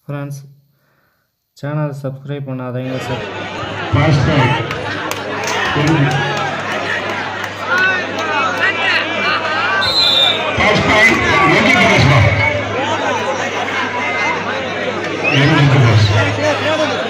Friends channel subscribe பண்ணாதீங்க sir master master எங்கே பேசுவா எங்கே பேச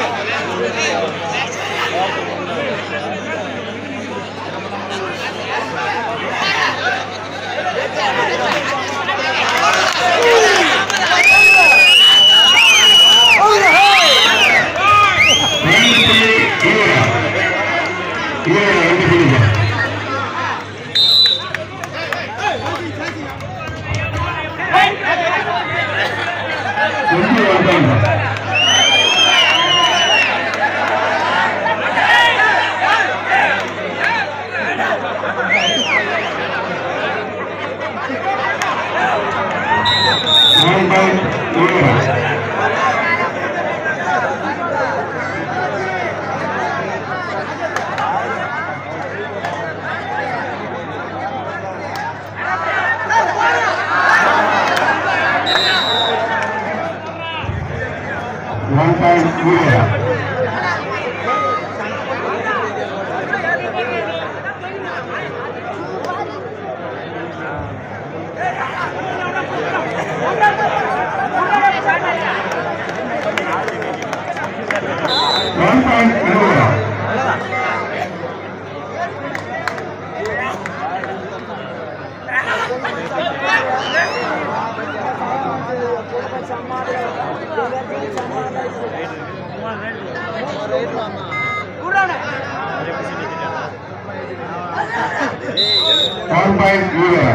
ரெண்டு புள்ளி ஈரா ஈரா ரெண்டு புள்ளி ஒன்று வந்தாங்க நான்கால் ஈரா one time ஈரா one time ஈரா one time ஈரா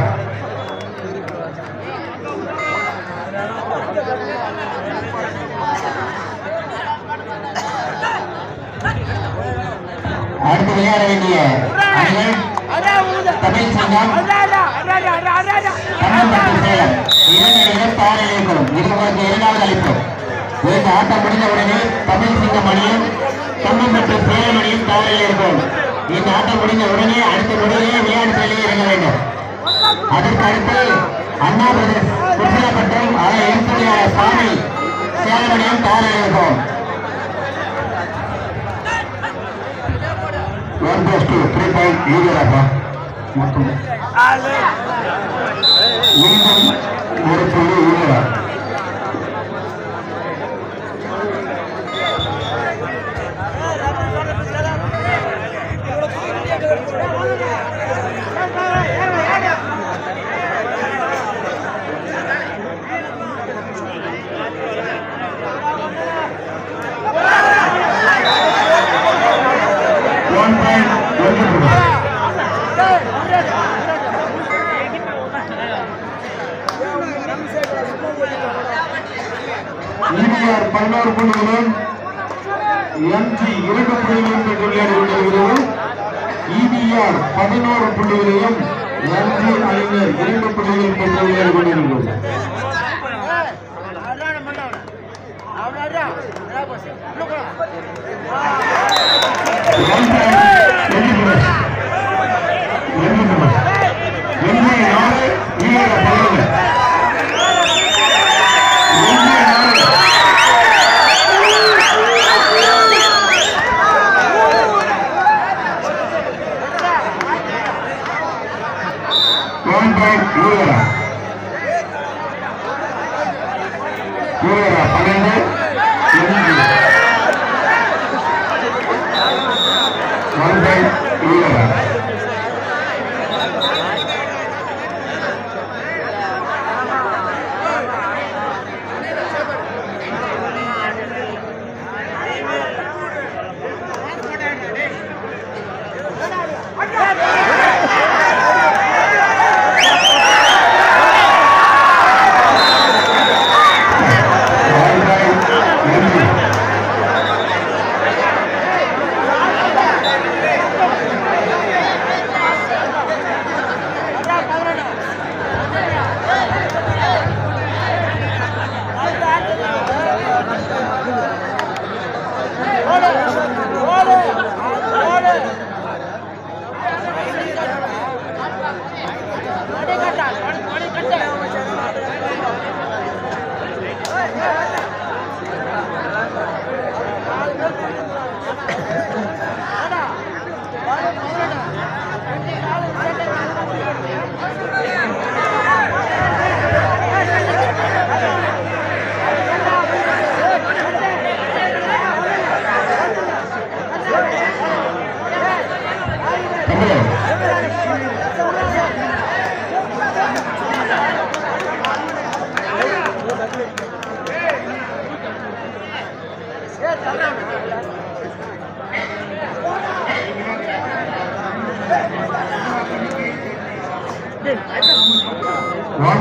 அடுத்து விளையாட வேண்டிய அணிகள் தமிழ் சங்கம் தமிழ்நாட்டு சேலம் இரண்டு அணிகள் பாறையில் இருக்கும் இது உங்களுக்கு இரண்டாவது அளிப்பு இந்த ஆட்டம் முடிந்தவுடனே தமிழ் சிங்கம் அணியும் தொண்ணூற்றி சேலம் அணியும் பாறையில் இருக்கும் இந்த ஆட்டம் முடிந்த உடனே அடுத்த நொடியிலே விளையாட்டு பள்ளியில் இறங்க வேண்டும் அதற்கு அடுத்து அண்ணா பிரதேஷ் குற்றப்பட்டம் அதை எழுத்துறையாளர் சாமி சேலம் அணியும் பாறையில் இருக்கும் one plus two three point ஈரோடாப்பா மொத்தம் மீண்டும் ஒரு புள்ளி ஈரோடா ஒன் பாயிண்ட் ஒன்று புள்ளி இந்தியார் பதினோரு புள்ளிகளும் எம்ஜி இரண்டு புள்ளிகளும் பெற்று விளையாடி கொண்டிருக்கிறது இபிஆர் பதினோரு புள்ளிகளையும் எம்ஜி ஐநர் இரண்டு புள்ளிகளும் பெற்று விளையாடி கொண்டிருக்கிறது One point, எட்டு புள்ளி. எட்டு புள்ளி. எம்ஜி நாலு ஈரோடு பதினொன்று எம்ஜி நாலு ஒன் பாயிண்ட் ஈரோடா ஈரோடா பன்னெண்டு எம்ஜி ஒன் பாயிண்ட் ஈரோடா ஒன் பாயிண்ட் எம்ஜி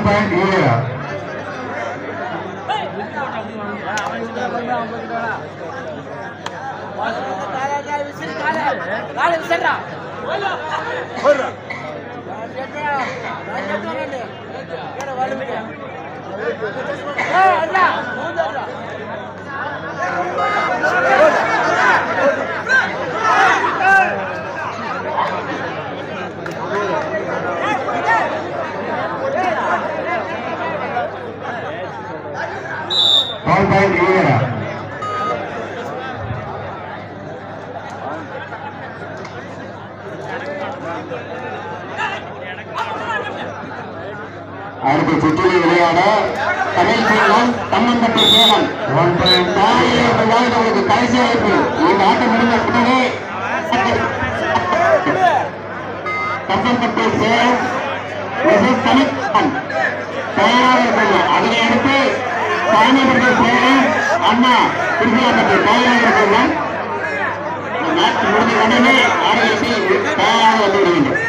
பாயிண்ட் ஈரா ஒன் பாயிண்ட் ஈரா அடுத்த சுற்றில் விளையாட தமிழ் சேலம் தம்மந்தப்பை சேலம் ஒன் பாயிண்ட் உங்களுக்கு கடைசி வாய்ப்பு இந்த ஆட்டம் முடிந்த உடனே தம்மந்தப்பை சேலம் மிஸ்ஸஸ் தமிழ் தயாராக இருக்கணும் அதனை அடுத்து சாமிபுரம் சேலம் அண்ணா திருச்சிராப்பட்டி தயாராக இருக்கணும் மேட்ச் முடிஞ்ச உடனே ஆடியன்ஸை தயாராக வந்து விட வேண்டும்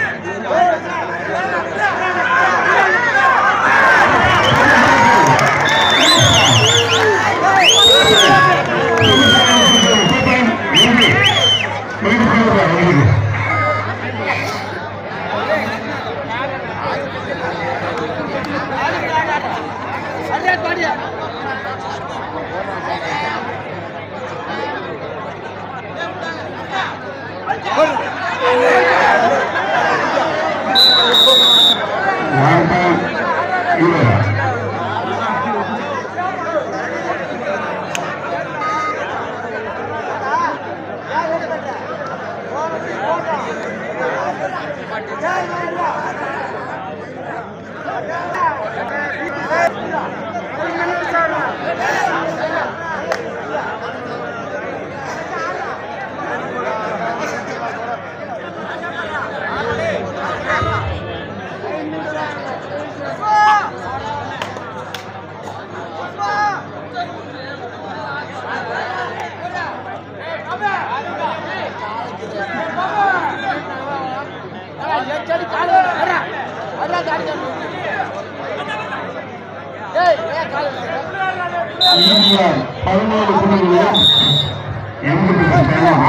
இந்தியா பதினேழு புள்ளிகளும் எண்பது சேலம்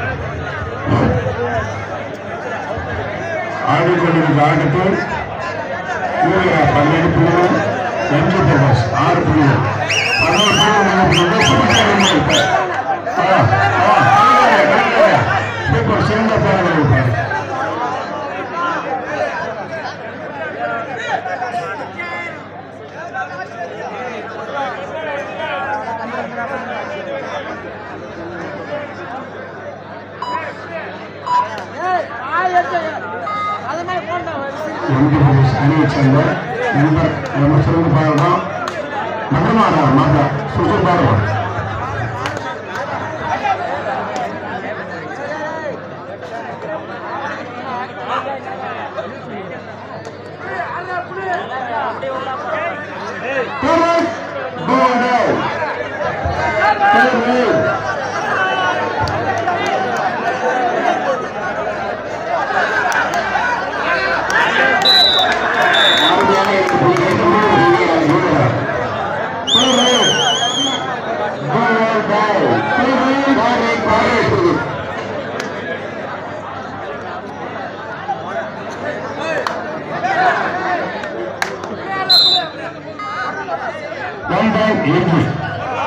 ஆடிக்கொண்டிருந்த ஆட்டத்தில் சூர்யா பன்னெண்டு புள்ளிகள் எம்ஜி பிரகாஷ் ஆறு புள்ளிகள் பதினோரு புள்ளிகள் சூப்பர் சிறந்த பாடல்கள் இருப்பார் எம்பி பிரதேஷ் அணியை சேர்ந்த நண்பர் நம்ம சிறந்த பாடலாம் மகமாடா மாதா சுசு பாடுவார் Thomas Bondel. Thomas. One by eighty.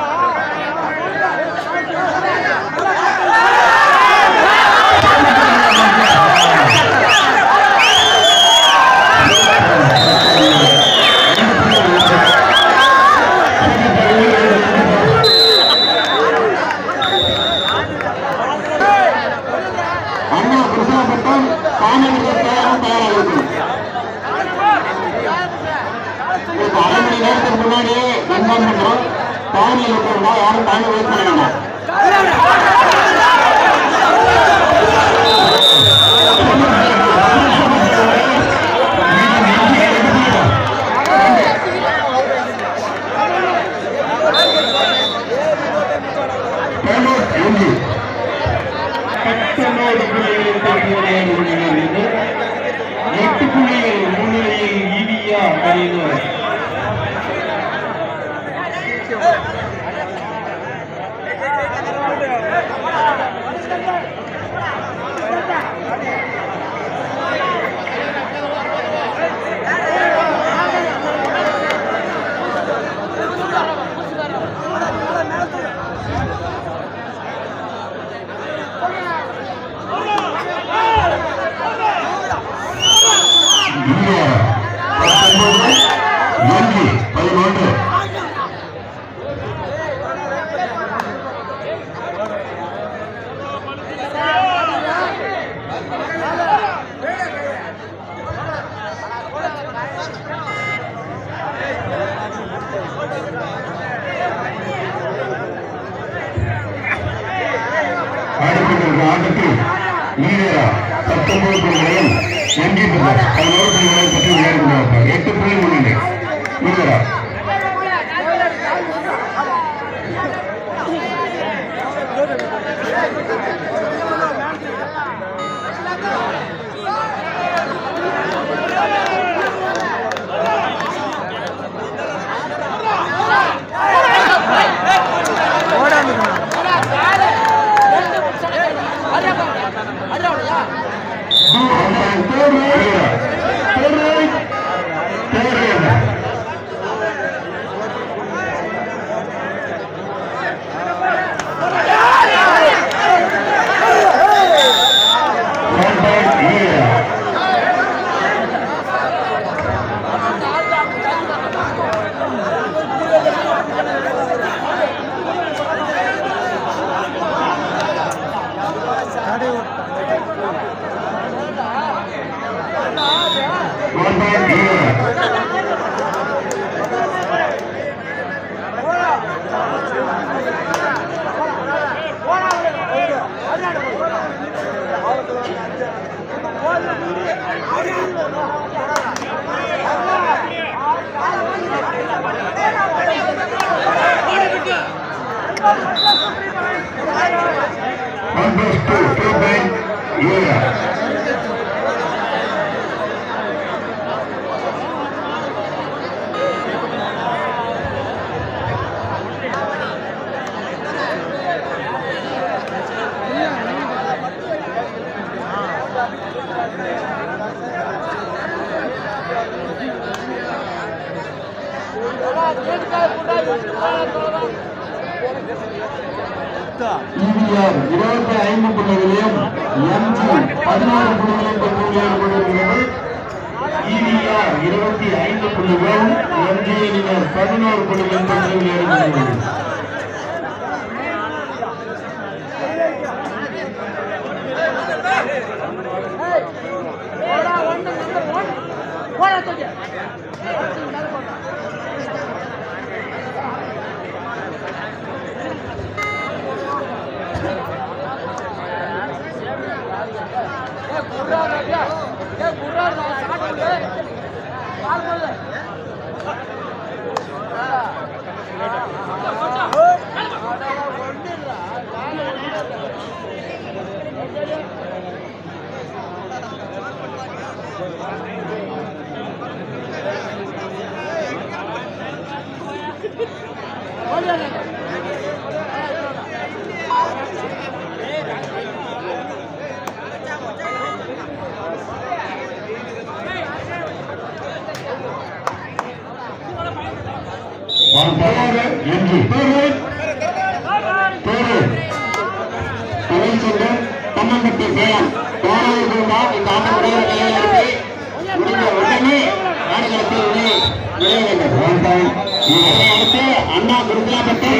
அண்ணா கிருஷ்ணாபட்டம் சாமியார் தயாராக இருக்கும் ஒரு அரை மணி நேரத்துக்கு முன்னாடியே இன்ஃபார்ம் பண்றோம் டைமில் இருக்கிறவங்க யாரும் டைம் வெயிட் பண்ண வேண்டாம் பத்தொன்பது புள்ளிகளில் தற்போதைய முன்னிலையில் எட்டு புள்ளிகள் முன்னிலையில் இந்தியா அணியினர் இந்தியா பத்தொன்பது எம்பி பதினொன்று அடுத்த ஆட்டத்தில் ஈரா பத்தொன்பது புள்ளிகளையும் எம்பி பதினோரு புள்ளிகளையும் பெற்று விளையாடுகிறார்கள் எட்டு புள்ளி முன்னிலை ஈரா One verse two, two by Ira. இந்தியார் இருபத்தி ஐந்து புள்ளிகளையும் எம்ஜி பதினாறு புள்ளிகளையும் பெற்று விளையாடிக் கொண்டிருக்கிறது இந்தியார் இருபத்தி ஐந்து புள்ளிகள் எம்ஜி அணியினர் பதினோரு புள்ளிகள் பெற்று விளையாடிக் கொண்டிருக்கிறது பதினாறு எம்ஜி பேரு பேரு தமிழ்ச்செல்வன் தம்மம்பட்டி சேலம் யாராவது இருந்தா இந்த ஆட்டமுடைய விளையாட்டு முடிந்த உடனே ஆடுகளத்தில் உள்ளே நுழைய வேண்டும் இதனை அடுத்து அண்ணா குருகுலாப்பட்டு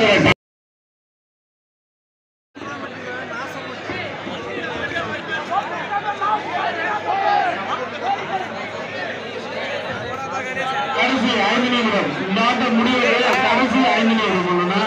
கடைசி ஐந்து நிமிடம் இந்த ஆட்டம் முடிவடைய கடைசி ஐந்து நிமிடம் ஒண்ணுன்னா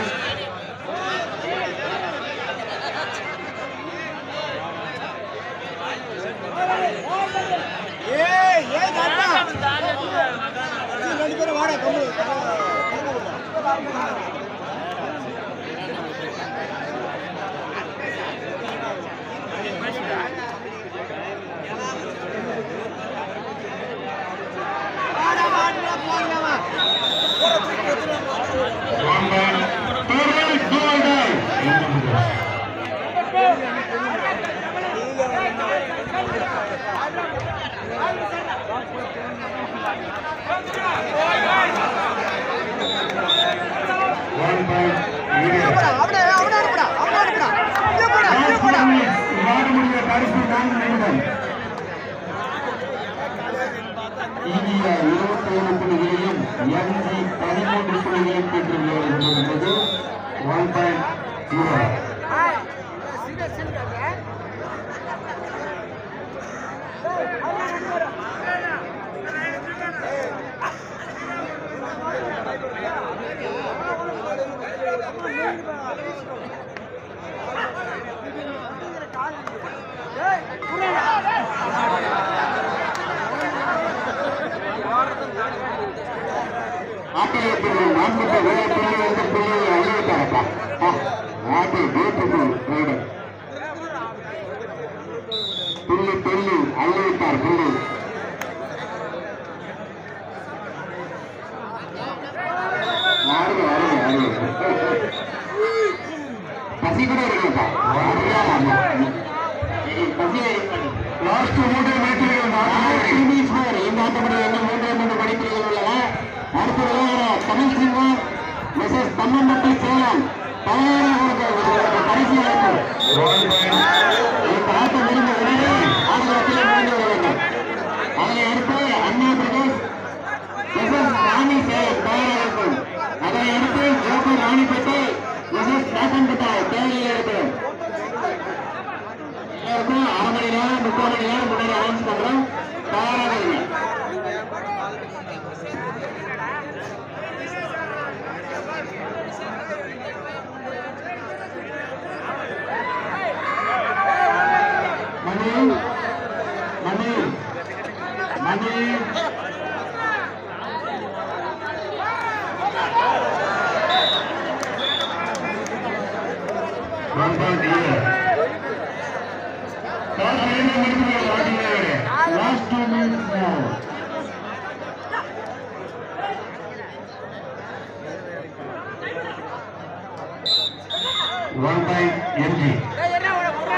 ராம்பான் பாயிண்ட் அவனை அவனை அனுப்புடா அவனை அனுப்புடா இங்கே போடா இங்கே போடா விளையாட முடிய கடைசி நான்கு நிமிடம் இந்தியா இருபத்தி ஏழு புள்ளிகளையும் எம்ஜி பதிமூன்று புள்ளிகளையும் பெற்றுள்ளது என்பது ஒன் பாயிண்ட் ஜீரோ ஆட்டியத்தில் நான்கு புள்ளி எந்த புள்ளியை அழிவிட்டாரப்பா ஆட்டி பியூட்டிஃபுல் ரைடு புள்ளி புள்ளி அழிவிட்டார் புள்ளி அருமை அருமை அருமை பசி கூட இருக்குப்பா பசி லாஸ்ட் மூன்று மீட்டர்கள் இந்த ஆட்டப்படி என்ன மூன்றே மூன்று படிப்புகள் உள்ளன அடுத்து விளையாட தமிழ் சிங்கம் மிஸ்எஸ் தம்மம்பட்டி சேலம் தயாராக கடைசி அழைப்பு இந்த ஆட்டம் முடிந்த உடனே ஆடுகளத்தில் முடிந்து விட வேண்டும் அதனை அடுத்து அண்ணா பிரதேஷ் மிஸ்எஸ் ராணி சேலம் தயாராக இருக்கும் அதனை அடுத்து ஜோக்கர் ராணிப்பேட்டை மிஸ்எஸ் நாசன்பட்டா தேவையில் இருக்கிறோம் எல்லாருக்கும் அரை மணி நேரம் முக்கால் மணி நேரம் முன்னாடி அனௌன்ஸ் பண்றோம் தயாராக இருங்க மணி மணி மணி One point zero. Last two minutes now. One by MG.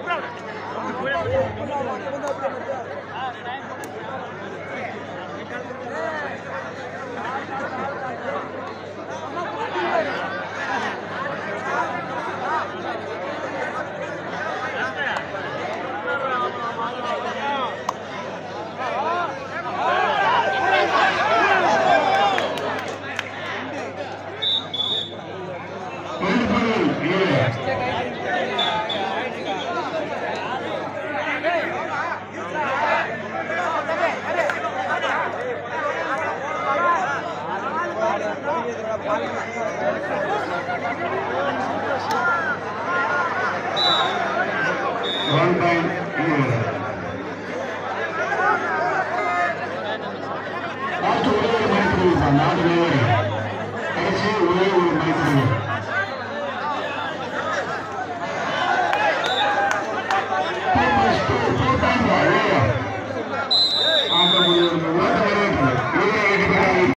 Wonderful, yeah. One point zero. Last ஒரே ஒரு மணிக்கு நாலு பேர் கடைசி ஒரே ஒரு மணிக்கு